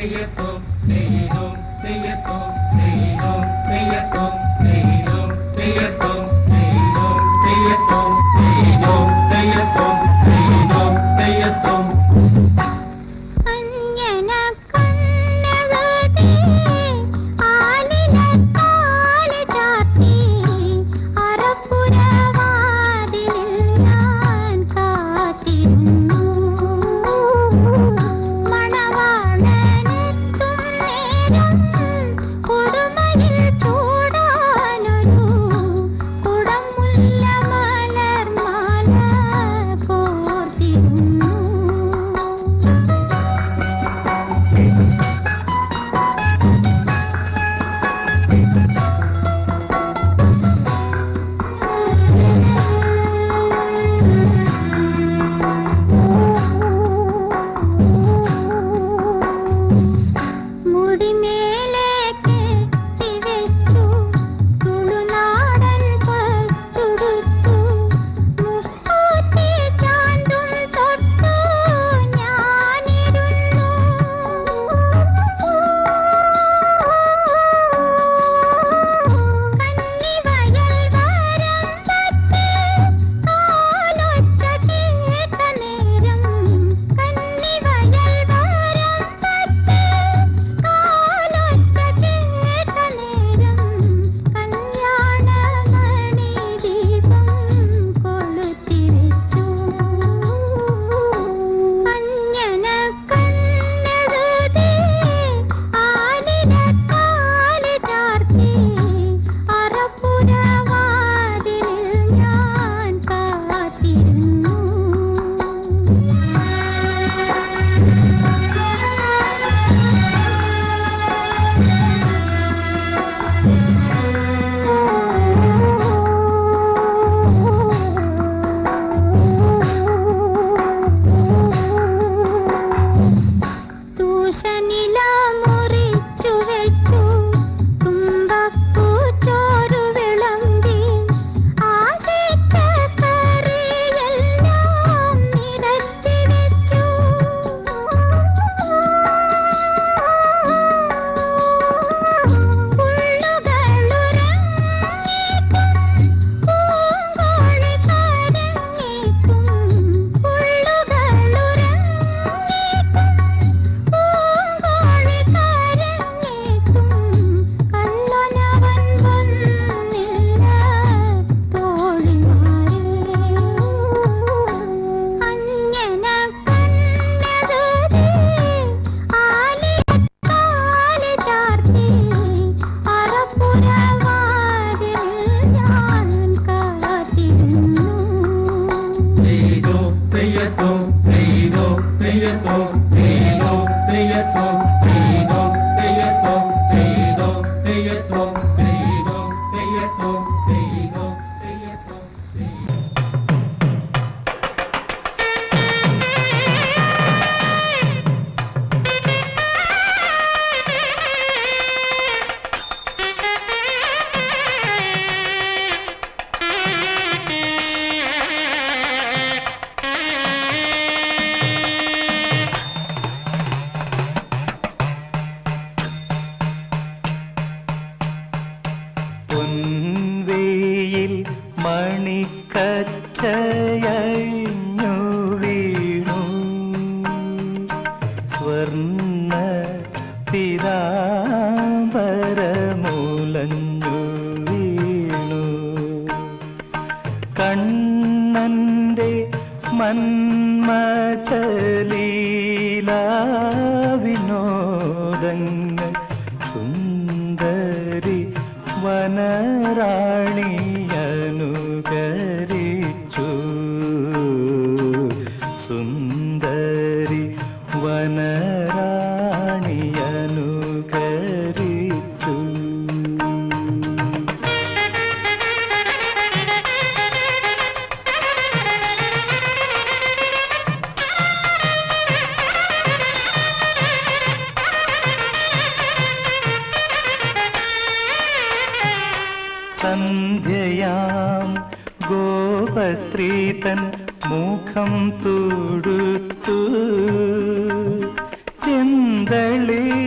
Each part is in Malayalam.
അഞ്ജന കണ്ണെഴുതി ആലിലത്താലി ചാർത്തി അറപ്പുരവാതിലിൽ ഞാൻ കാത്തിരുന്നു മണവാളനെത്തും നേരം കൊടുമയിൽ ചൂടാനൊരു കുടമുല്ല മലർമാല കോർത്തിരുന്നു മുടിമേലെ കെട്ടിവെച്ചു തുളുനാടൻ പട്ടുടുത്തു മുക്കൂത്തി ചാന്തും തൊട്ടു ഞാനിരുന്നു കന്നിവയൽ വരമ്പത്ത് കാലൊച്ച കേട്ട നേരം കന്നിവയൽ വരമ്പത്ത് കാലൊച്ച കേട്ട നേരം കല്യാണമണി ദീപം കൊളുത്തി വെച്ചു അഞ്ജന കണ്ണെഴുതി ആലിലത്താലി ചാർത്തി അറപ്പുരവാതിലിൽ ഞാൻ കാത്തിരുന്നു തൂഷനില മുറിച്ചു വെച്ചു തുമ്പപ്പൂ ചോരു വിളമ്പി ആശിച്ച കറിയെല്ലാം നിരത്തി വെച്ചു പുള്ളുകളുറങ്ങിക്കും പൂങ്കോഴി കരഞ്ഞേക്കും പുള്ളുകളുറങ്ങിക്കും പൂങ്കോഴി കരഞ്ഞേക്കും കള്ളനവൻ വന്നില്ല തോഴിമാരേ അഞ്ജന കണ്ണെഴുതി ആലിലത്താലി ചാർത്തി അറപ്പുരവാതിൽ ഞാൻ കാത്തിരുന്നു പൊൻവേയിൽ മണിക്കച്ചയഴിഞ്ഞു വീണു സ്വർണ്ണ പിരാമ്പരമുലഞ്ഞു വീണു കണ്ണന്റെ മന്മചലീലാ വിനോദങ്ങൾ സുന്ദരി വനറാണിയനുകരിച്ചു സുന്ദരി വനറാണിയനുകരിച്ചു സന്ധ്യയാം ഗോപസ്ത്രീതൻ മുഖം തുടുത്തു ചെന്തളി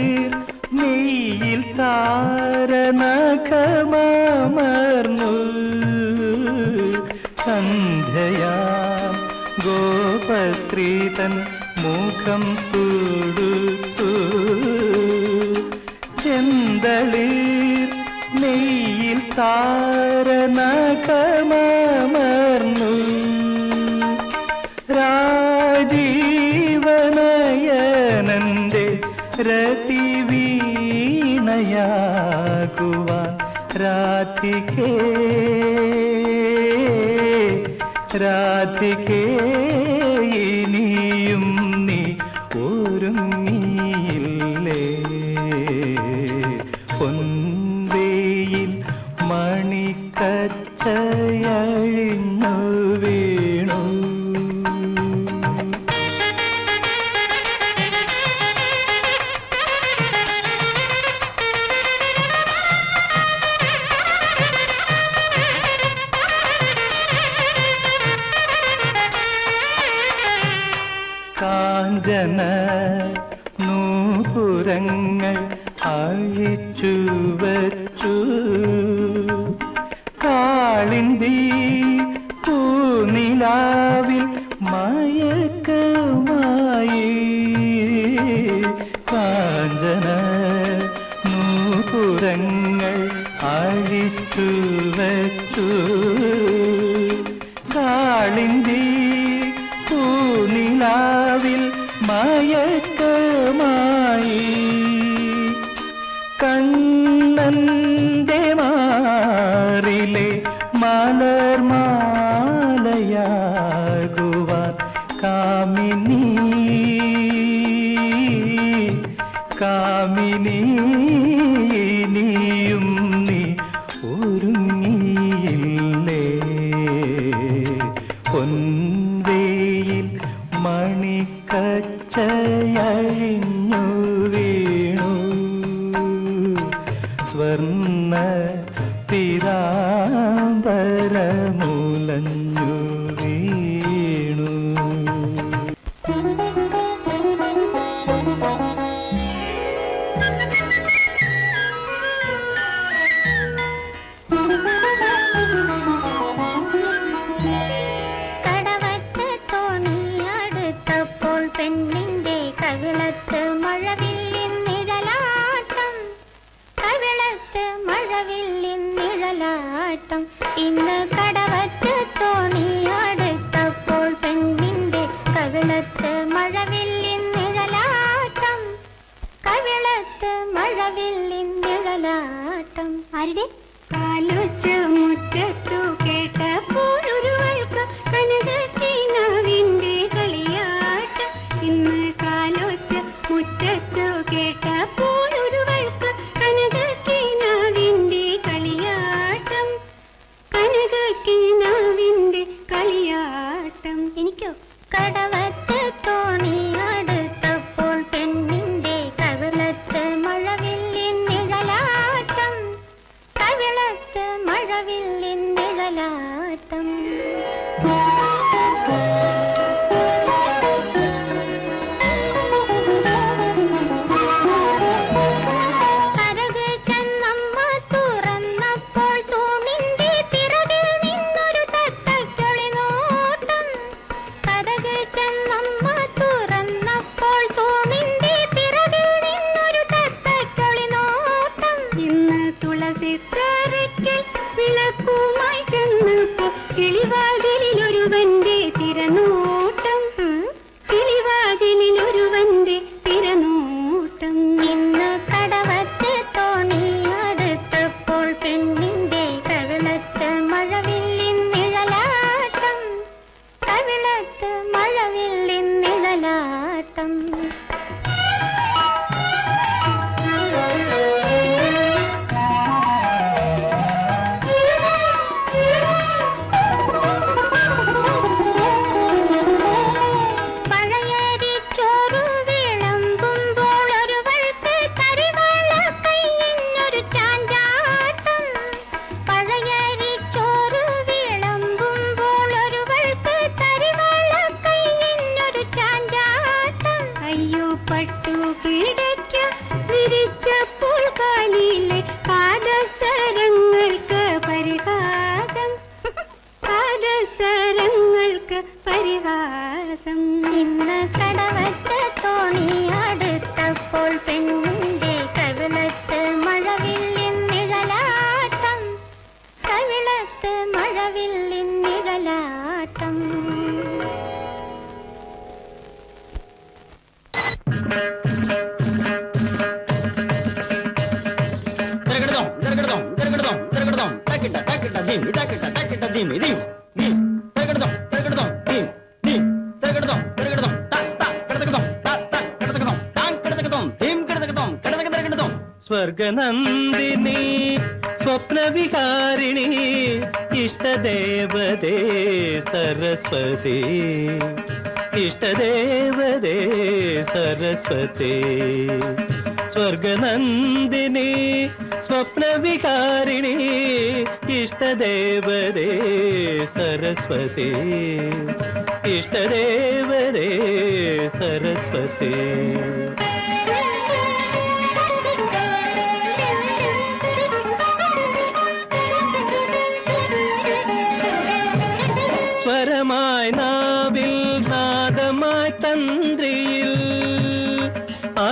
മുഖം തൊടുത്തു ചെന്തളീർ നെയ്യിൽ താരനഖമർന്നു രാജീവനയനന്റെ രതിവീണയാകുവാൻ രാധികേ രാധികേ ഇനിയും നീ ഒരുങ്ങിയില്ലേ പൊൻവേയിൽ മണിക്കച്ചയഴിഞ്ഞു വീണു കാഞ്ചന നൂപുരങ്ങൾ അഴിച്ചു വച്ചു കാളിന്തി പൂനിലാവിൽ മയക്കമായി കാഞ്ചന നൂപുരങ്ങൾ അഴിച്ചു വച്ചു കാളിന്തി പൂനിലാവിൽ മയക്കമായി കണ്ണന്റെ മാറിലെ മലർമാലയാകുവാൻ കാമിനി കാമിനി നീയും നീ ഒരുങ്ങിയില്ലേ പൊൻവേയിൽ മണിക്കച്ചയഴിഞ്ഞു വീണു സ്വർണ്ണ പിരാമ്പരമുലഞ്ഞു വീണു കടവത്ത് തോണി അടുത്തപ്പോൾ പെണ്ണിന്റെ കവിളത്ത് മഴവില്ലിൻ നിഴലാട്ടം കവിളത്ത് മഴവില്ലിൻ നിഴലാട്ടം ഇന്ന് കടവത്ത് തോണി അടുത്തപ്പോൾ പെണ്ണിന്റെ കവിളത്ത് മഴവില്ലിൻ നിഴലാട്ടം കവിളത്ത് മഴവില്ലിൻ നിഴലാട്ടം ആരുടെ കാലൊച്ച മുറ്റത്തു കേട്ടപ്പോൾ ഒരുവൾക്ക് കനകീനാവിന്റെ കളിയാട്ടം ഇന്ന് കാലൊച്ച മുറ്റത്തു കേട്ടപ്പോൾ ഒരുവൾക്ക് കനകീനാവിന്റെ കളിയാട്ടം കനകീനാവിന്റെ കളിയാട്ടം എനിക്കോ കടവത്ത് തോണി അടുത്തപ്പോൾ പെണ്ണിന്റെ കവിളത്ത് മഴവില്ലിൻ നിഴലാട്ടം കവിളത്ത് മഴവില്ലിൻ നിഴലാട്ടം കരക് ചെന്നമ്മ തുറന്നപ്പോൾ തൂണിന്റെ പിറകിൽ നിന്നൊരു തത്തക്കിളി നോട്ടം കരക് ചെന്നമ്മ തുറന്നപ്പോൾ തൂണിന്റെ പിറകിൽ നിന്നൊരു തത്തക്കിളി നോട്ടം ഇന്ന് തുളസി തറയ്ക്കൽ വിളക്കുമായി ചെന്നപ്പോൾ കിളിവാതിലിൽ ഒരുവന്റെ തിരനോട്ടം കിളിവാതിലിൽ ഒരുവന്റെ തിരനോട്ടം ഇന്ന് കടവത്ത് തോണി അടുത്തപ്പോൾ പെണ്ണിന്റെ കവിളത്ത് മഴവില്ലിൻ നിഴലാട്ടം കവിളത്ത് മഴവില്ലിൻ നിഴലാട്ടം പഴയരി ചോറു വിളമ്പുമ്പോൾ ഒരുവൾക്ക് കരിവാള കയ്യിന്നൊരു ചാഞ്ചാട്ടം പഴയരി ചോറു വിളമ്പുമ്പോൾ ഒരുവൾക്ക് കരിവാള കയ്യിന്നൊരു ചാഞ്ചാട്ടം അയ്യോ പട്ടു കിടക്ക വിരിച്ചപ്പോൾ കാലിലെ പാദസരങ്ങൾക്ക് പരിഹാസം പാദസരങ്ങൾക്ക് പരിഹാസം ഇന്ന് കടവത്ത് തിരക്കിടതോം തിരക്കിടതോം തിരക്കിടതോം തിരക്കിടതോം തക്കിട്ട തക്കിട്ട ധീം ഇതാക്കിട്ട തക്കിട്ട ധീം ധീം ധീം തിരക്കിടതോം തിരക്കിടതോം ധീം ധീം തിരക്കിടതോം തിരക്കിടതോം ത ത കിടതക്കതോം ത ത കിടതക്കതോം താൻ കിടതക്കതോം ധീം കിടതക്കതോം കിടതക്ക തിരക്കിടതോം സ്വർഗനന്ദിനി സ്വപ്നവികാരിണി ഇഷ്ടദേവതേ സരസ്വതി ഇഷ്ടദേവതേ സരസ്വതി സ്വർഗനന്ദിനി സ്വപ്നവികാരിണി ഇഷ്ടദേവതേ സരസ്വതി ഇഷ്ടദേവതേ സരസ്വതി സ്വരമായി നാവിൽ നാദമായി തന്ത്രിയിൽ ആ,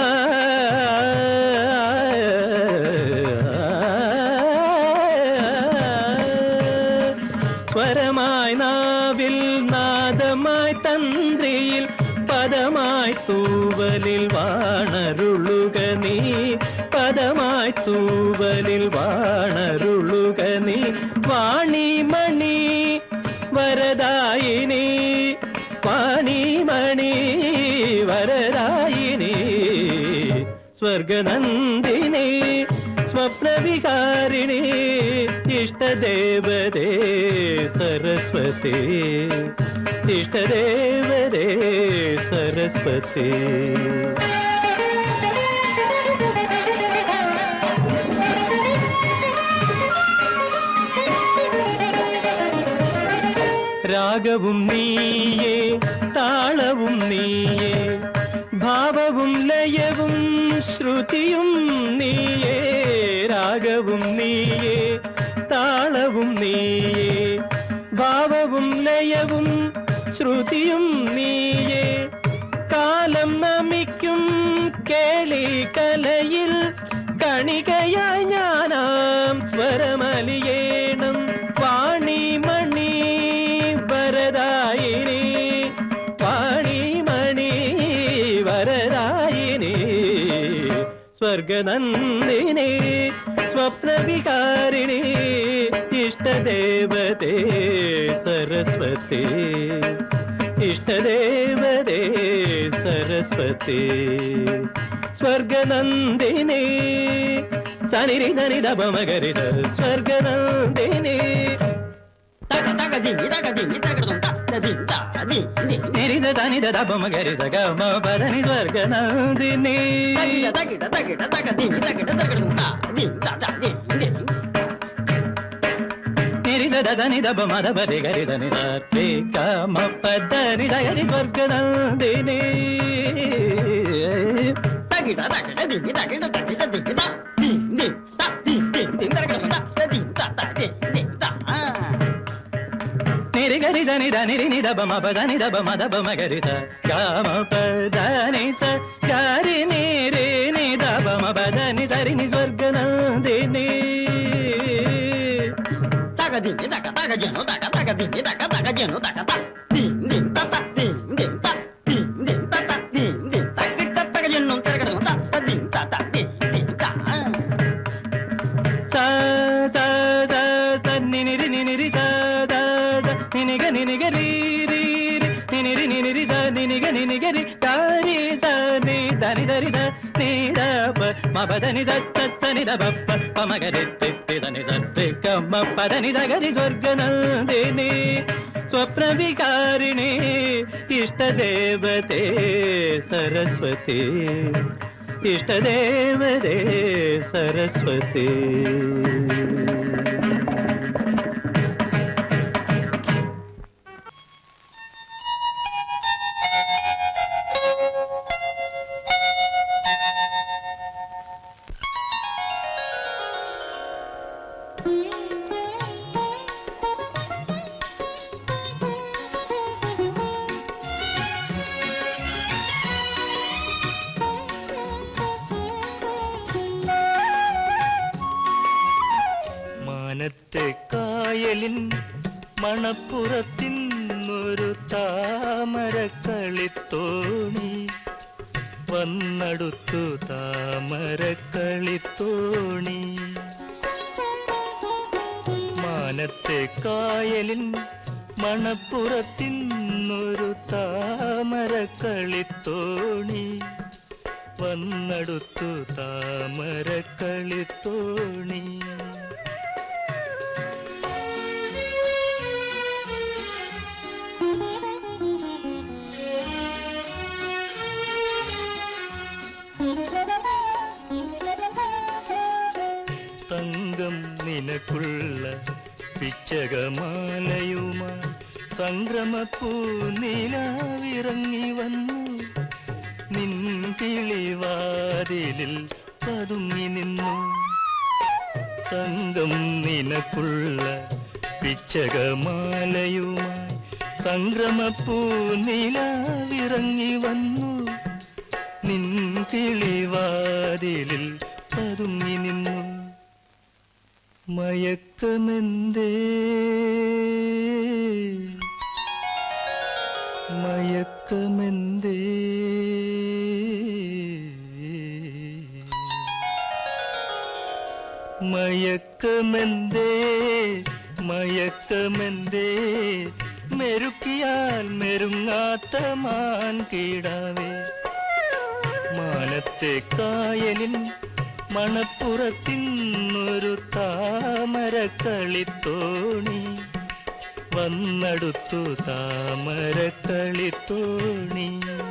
സ്വരമായി നാവിൽ നാദമായി തന്ത്രിയിൽ പദമായി തൂവലിൽ വാണരുളുക നീ പദമായി തൂവലിൽ വാണരുളുക നീ വാണിമണി വരദായിനി വാണിമണി വരദായിനി സ്വർഗനന്ദിനി സ്വപ്നവികാരിണി ഇഷ്ടദേവതേ സരസ്വതി ഇഷ്ടദേവതേ സരസ്വതി രാഗവും നീയേ താളവും നീയേ ഭാവവും ലയവും ശ്രുതിയും നീയേ രാഗവും നീയേ താളവും നീയേ ഭാവവും ലയവും ശ്രുതിയും നീയേ കാലം നമിക്കും കേളി കലയിൽ കണികയായി ഞാനാം സ്വരമലിയേണം വാണിമണി വരദായിനി വാണിമണി വരദായിനി സ്വർഗനന്ദിനി സ്വപ്നവികാരിണി ഇഷ്ടദേവതേ സരസ്വതി ഇഷ്ടദേവതേ സരസ്വതി സ്വർഗനന്ദിനി സനിരി ധനി ദമഗരി സ്വർഗനന്ദിനി തക തക ധീം ഇതാക ധീം ഇതാക്കിടതോം ത ധീം ത ധീം ധീം നിരി സനി ദമഗരി സഗമ പദനി സ്വർഗനന്ദിനി തകിട തകിട തകിട തക ധീം ഇതാക്കിട തകിടതോം ത ധീം ത ത ധീം ധീം നിരി ധനി ദബ മദ പരി ഗരി ധനി സി കമ പദനി സഗരി സ്വർഗനന്ദിനി തകിട തകിട ധീം ഇതാക്കിട തകിട ധീം ത ധീം ധീം ത ധീം ധീം ധീം തകിടതോം ത ധീം ത ത ധീം ധീം ത ആ നിരി ഗരി ധനി ധനി നി ദബ മ പദനി ദബ മദ പ മഗരി സ ഗമ പദനി സ ഗരി നിരി നി ദബ മ പദനി സരി നി സ്വർഗനന്ദിനി തക ധീം ഇതാക തക ജനോ തക തക ധീം ഇതാക തക ജനോ തക ത ധീം ധീം ത ത ധീം ധീം ത ധീം ധീം ത ത ധീം ധീം തകിട തക ജനോ തകിടതോം ത ത ധീം ത ത ധീം ധീം ത ആ സ സ സ സ നിനിരി നിനിരി സ സ സ നിനിഗ നിനിഗ രീ രീ രി നിനിരി നിനിരി സ നിനിഗ നിനിഗ രി കാരി സ നി ധനി ധരി സ നി ദ പ മ പ ധനി സ സ സ നി ദ പ പ പ മ ഗ രി തി തി ധനി സ തി ക മ പ ധനി സ ഗ രി സ്വർഗനന്ദിനി സ്വപ്നവികാരിണി ഇഷ്ടദേവതേ സരസ്വതി ഇഷ്ടദേവതേ സരസ്വതി മാനത്തെ കായലിൻ മണപ്പുറത്തിന്നൊരു താമര കളിത്തോണി വന്നടുത്തു താമരക്കളിത്തോണി മാനത്തെ കായലിൻ മണപ്പുറത്തിന്നൊരു താമരക്കളിത്തോണി വന്നടുത്തു താമരക്കളിത്തോണി തങ്കം നിനക്കുള്ള പിച്ചകമാലയുമായി സംക്രമപ്പൂ നിലാവിറങ്ങി വന്നു നിൻ കിളിവാതിലിൽ പതുങ്ങി നിന്നു തങ്കം നിനക്കുള്ള പിച്ചകമാലയുമായി സംക്രമപ്പൂ നിലാവിറങ്ങി വന്നു നിൻ കിളിവാതിലിൽ പതുങ്ങി നിന്നു മയക്കമെന്തേ മയക്കമെന്തേ മയക്കമെന്തേ മയക്കമെന്തേ മെരുക്കിയാൽ മെരുങ്ങാത്ത മാൻ കീടാവേ മാനത്തെ കായലിൻ മണപ്പുറത്തിന്നൊരു താമരക്കളിത്തോണി വന്നടുത്തു താമരക്കളിത്തോണി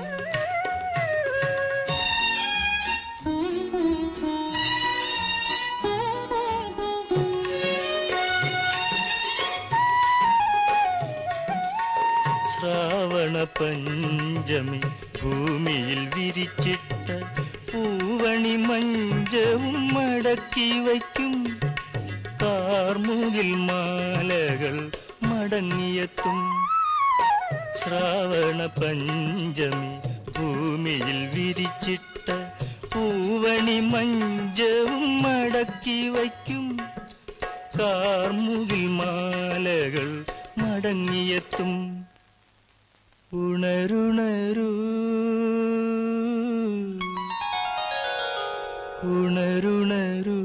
ശ്രാവണ പഞ്ചമി ഭൂമിയിൽ വിരിച്ചിട്ട പൂവണി മഞ്ചവും മടക്കി വയ്ക്കും കാർമുകിൽ മാലകൾ മടങ്ങിയെത്തും ശ്രാവണ പഞ്ചമി ഭൂമിയിൽ വിരിച്ചിട്ട പൂവണി മഞ്ചവും മടക്കി വയ്ക്കും കാർമുകിൽ മാലകൾ മടങ്ങിയെത്തും ഉണരുണരൂ ഉണരുണരൂ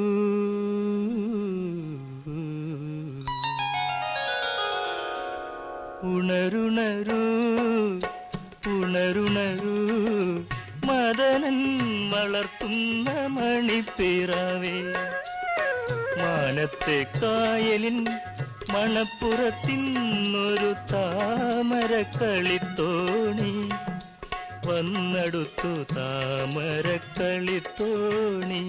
ഉണരുണരൂ ഉണരുണരൂ മദനൻ വളർത്തുന്ന മണിപ്പിറവേ മാനത്തെ കായലിൻ മണപ്പുറത്തിന്നൊരു താമരക്കളിത്തോണി വന്നടുത്തു താമരക്കളിത്തോണി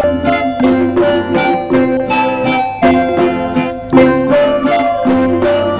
Thank you.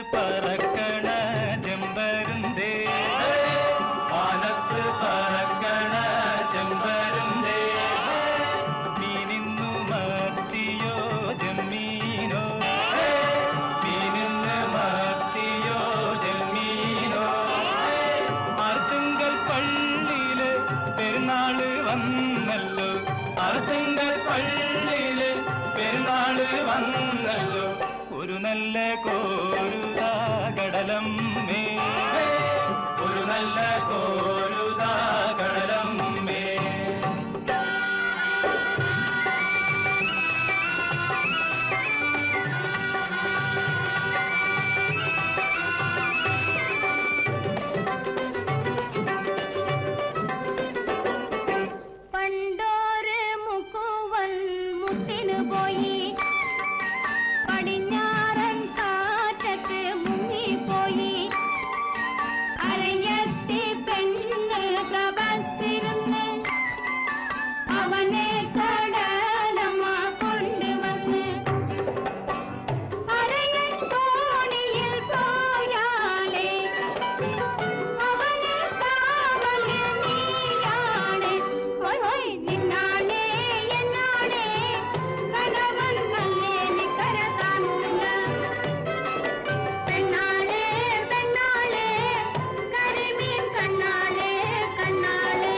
പറക്കണ ചെമ്പരുന്തേ മാനത്ത് പറക്കണ ചെമ്പരുന്തേ മീനിന്നു മത്തിയോ ജമ്മീനോ മീനിന്ന് മത്തിയോ ജമ്മീനോ അർത്തുങ്കൽ പള്ളിയില് പെരുന്നാള് വന്നല്ലോ അർത്തുങ്കൽ പള്ളിയില് പെരുന്നാള് വന്നല്ലോ ഒരു നല്ല കോരുതാ കടലമ്മേ ഒരു നല്ല കോരുതാ കടലമ്മേ പണ്ടോര് മുക്കുവൻ മുട്ടിനു പോയി പടിഞ്ഞാറൻ കാറ്റത്ത് മുങ്ങിപ്പോയി അരയത്തി പെണ്ണ് പ്രഭസിരുന്ന് അവനെ കടലമ്മ കൊണ്ടുവന്ന് അരയൻ തോണിയിൽ പോയാലേ അവനെ കാവല് നീയാണ് ഹോയ് ഹോയ് നിന്നാണേ എന്നാണേ കണവൻ നല്ലേനി കര കാണൂല പെണ്ണാളേ പെണ്ണാളേ കരിമീൻ കണ്ണാളേ കണ്ണാളേ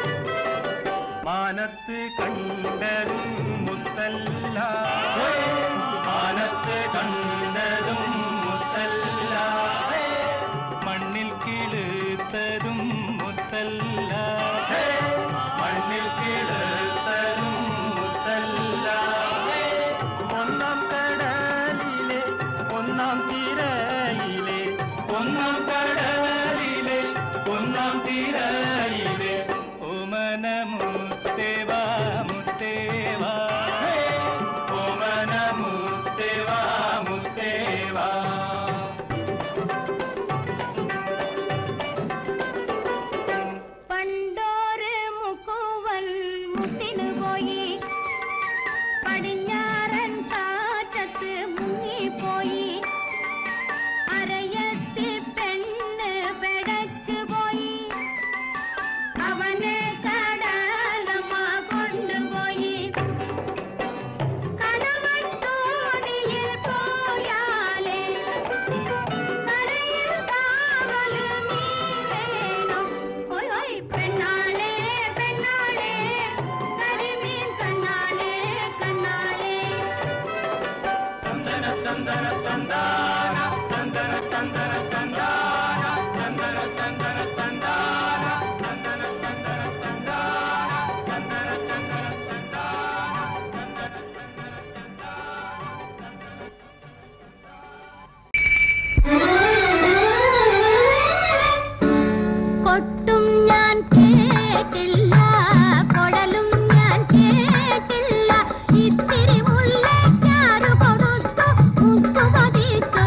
മാനത്ത് കണ്ടതും മുത്തല്ല മാനത്ത് കണ്ടതും മുത്തല്ല മണ്ണിൽ കിളുത്തതും മുത്തല്ല മണ്ണിൽ കിളുത്തതും മുത്തല്ല ഒന്നാം കടലിലെ ഒന്നാം തിരയിലെ ഒന്നാം കടലിലെ ഒന്നാം തിരയിലെ ഓമന മുത്തേവാ മുത്തേവാ ഓമന മുത്തേവാ മുത്തേവാ പണ്ടോര് മുക്കുവൻ മുട്ടിനു പോയി പടിഞ്ഞാറൻ കാറ്റത്ത് മുങ്ങിപ്പോയി അരയത്തി പെണ്ണ് പെടച്ചു പോയി അവനെ കടലമ്മ കൊണ്ടുപോയി കണവൻ തോണിയിൽ പോയാലേ കരയിൽ കാവല് നീ വേണം ഹോയ് ഹോയ് പെണ്ണാളേ പെണ്ണാളേ കരിമീൻ കണ്ണാളേ കണ്ണാളേ തന്തന തന്തന തന്താന തന്തന തന്തന തന്താന തന്തന തന്തന തന്താന തന്തന തന്തന തന്താന തന്തന തന്തന തന്താന തന്തന കൊട്ടും ഞാൻ കേട്ടില്ല കൊടലും ഞാൻ കേട്ടില്ല ഇത്തിരി മുല്ലയ്ക്കാറ് കൊടുത്തു മുത്തു പതിച്ച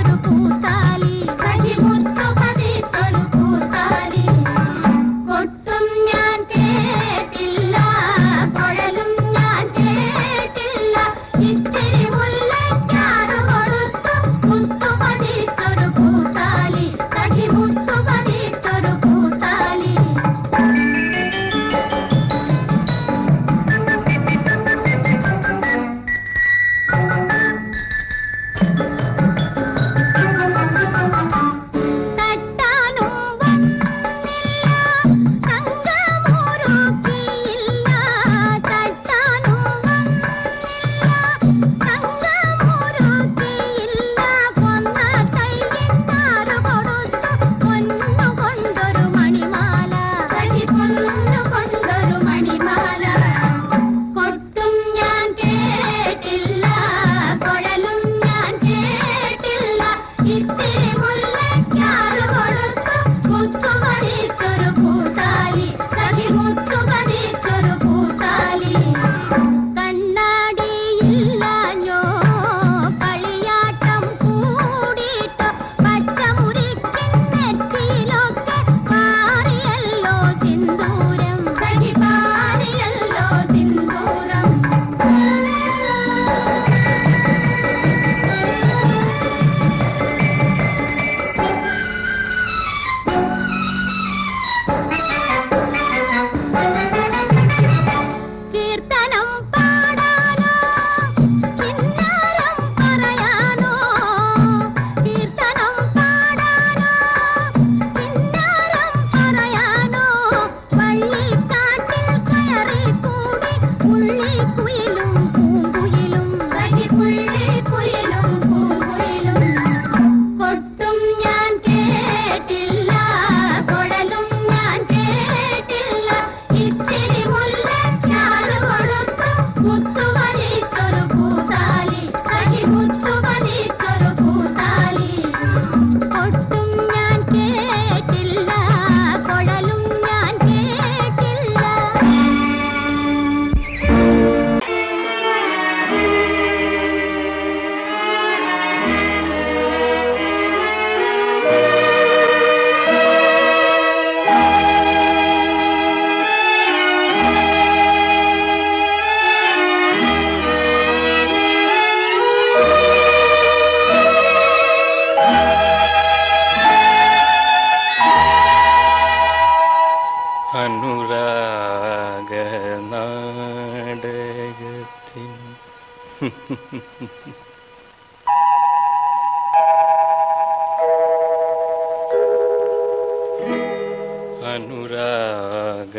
അനുരാഗ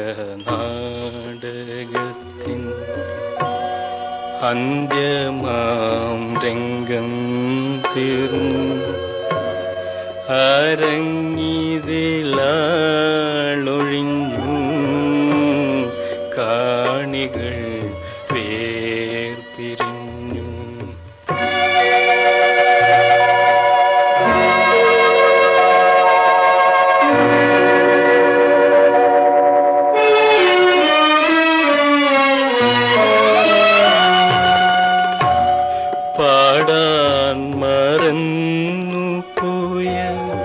നാടകത്തിൻ അന്ത്യമാം രംഗം തീർന്നു അരങ്ങിതിലാളൊഴിഞ്ഞു കാണികൾ വേർപിരിഞ്ഞു പാടാൻ മറന്നു പോയ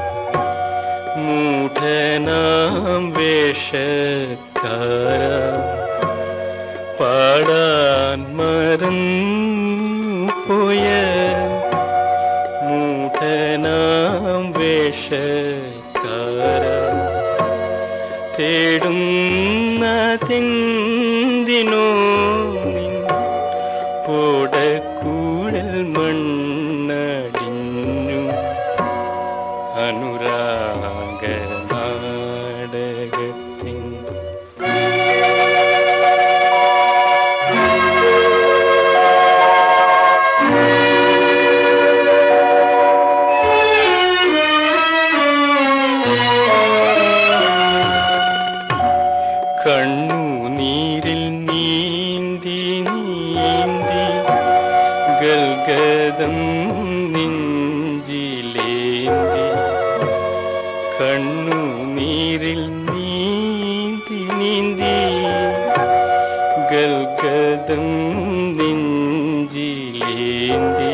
മൂഢനാം വേഷക്കാര പാടാൻ മറന്നു പോയ മൂഢനാം വേഷക്കാര തേടുന്നതെന്തിനോ നിൻ പോടക്കൂടൽ മണ്ണടിഞ്ഞു അനുരാഗ നാടകത്തിൻ കണ്ണുനീരിൽ നീന്തി നീന്തി ഗൽഗതം നെഞ്ചിലേന്തി കണ്ണുനീരിൽ നീന്തി നീന്തി ഗൽഗതം നെഞ്ചിലേന്തി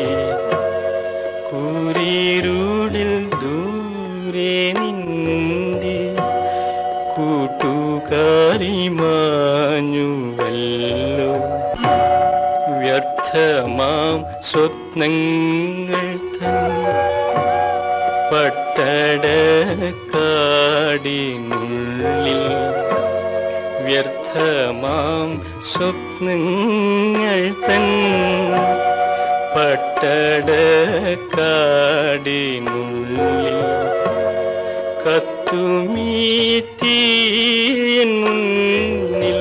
കൂരിരുളിൽ ദൂരെ നിന്റെ കൂട്ടുകാരി മാഞ്ഞുവല്ലോ വ്യർത്ഥമാം സ്വപ്നങ്ങൾ തൻ പട്ടടക്കാടിനുള്ളിൽ വ്യർത്ഥമാം സ്വപ്നങ്ങൾ തൻ പട്ടടക്കാടിനുള്ളിൽ കത്തുമീത്തീൻ മുന്നിൽ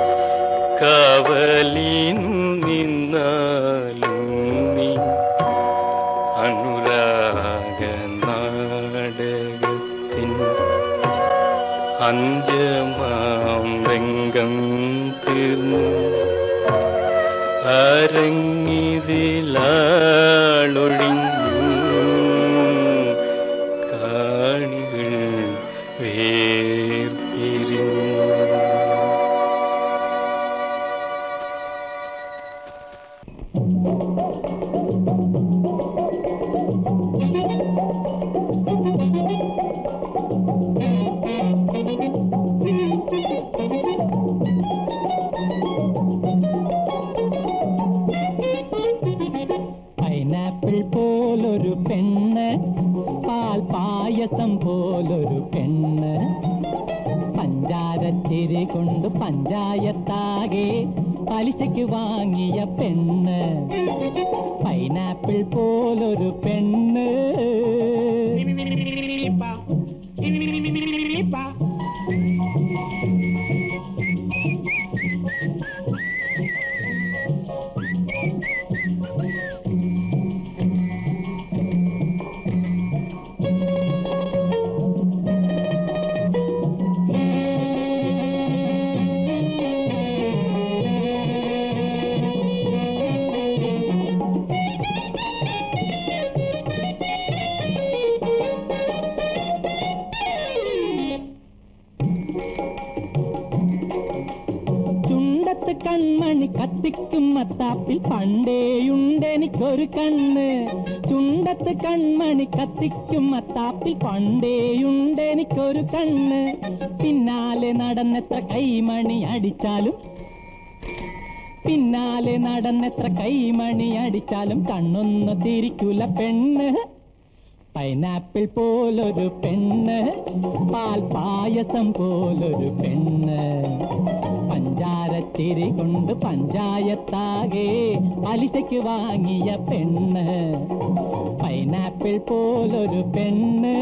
കാവലിനു നിന്നാലും നീ അനുരാഗ നാടകത്തിൻ അന്ത്യമാം രംഗം തീർന്നു അരങ്ങിതിലാളൊഴിഞ്ഞു കാണികൾ വേർപിരിഞ്ഞു പൈനാപ്പിൾ പോലൊരു പെണ്ണ് പാൽ പായസം പോലൊരു പെണ്ണ് പഞ്ചാരച്ചിരി കൊണ്ട് പഞ്ചായത്താകെ പലിശയ്ക്ക് വാങ്ങിയ പെണ്ണ് പൈനാപ്പിൾ പോലൊരു പെണ്ണ് ചുണ്ടത്ത് കൺമണി കത്തിക്കും മത്താപ്പിൽ പണ്ടേയുണ്ടെനിക്കൊരു കണ്ണ് ചുണ്ടത്ത് കൺമണി കത്തിക്കും മത്താപ്പിൽ പണ്ടേയുണ്ടെനിക്കൊരു കണ്ണ് പിന്നാലെ നടന്നെത്ര കൈമണി അടിച്ചാലും പിന്നാലെ നടന്നെത്ര കൈമണി അടിച്ചാലും കണ്ണൊന്നു തിരിക്കൂല പെണ്ണ് പൈനാപ്പിൾ പോലൊരു പെണ്ണ് പാൽ പായസം പോലൊരു പെണ്ണ് പഞ്ചാരത്തിരി കൊണ്ട് പഞ്ചായത്താകെ പലിശയ്ക്ക് വാങ്ങിയ പെണ്ണ് പൈനാപ്പിൾ പോലൊരു പെണ്ണ്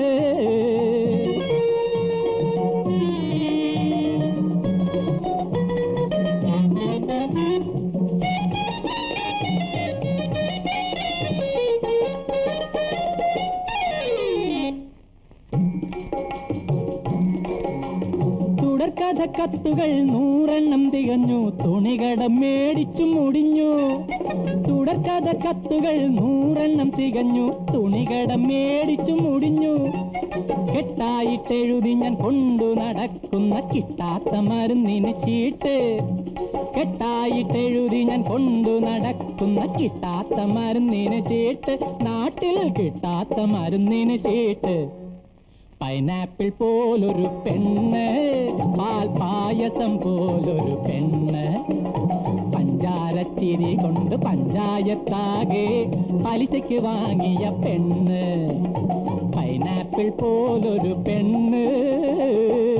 തുടർക്കഥ കത്തുകൾ നൂറെണ്ണം തികഞ്ഞു തുണികടം മേടിച്ചു മുടിഞ്ഞു തുടർക്കഥ കത്തുകൾ നൂറെണ്ണം തികഞ്ഞു തുണികടം മേടിച്ചു മുടിഞ്ഞു കെട്ടായിട്ടെഴുതി ഞാൻ കൊണ്ടു നടക്കുന്ന കിട്ടാത്ത മരുന്നിന് ചീട്ട് കെട്ടായിട്ടെഴുതി ഞാൻ കൊണ്ടു നടക്കുന്ന കിട്ടാത്ത മരുന്നിന് ചീട്ട് നാട്ടിൽ കിട്ടാത്ത മരുന്നിന് ചീട്ട് പൈനാപ്പിൾ പോലൊരു പെണ്ണ് പാൽ പായസം പോലൊരു പെണ്ണ് പഞ്ചാരച്ചിരി കൊണ്ട് പഞ്ചായത്താകെ പലിശയ്ക്ക് വാങ്ങിയ പെണ്ണ് പൈനാപ്പിൾ പോലൊരു പെണ്ണ്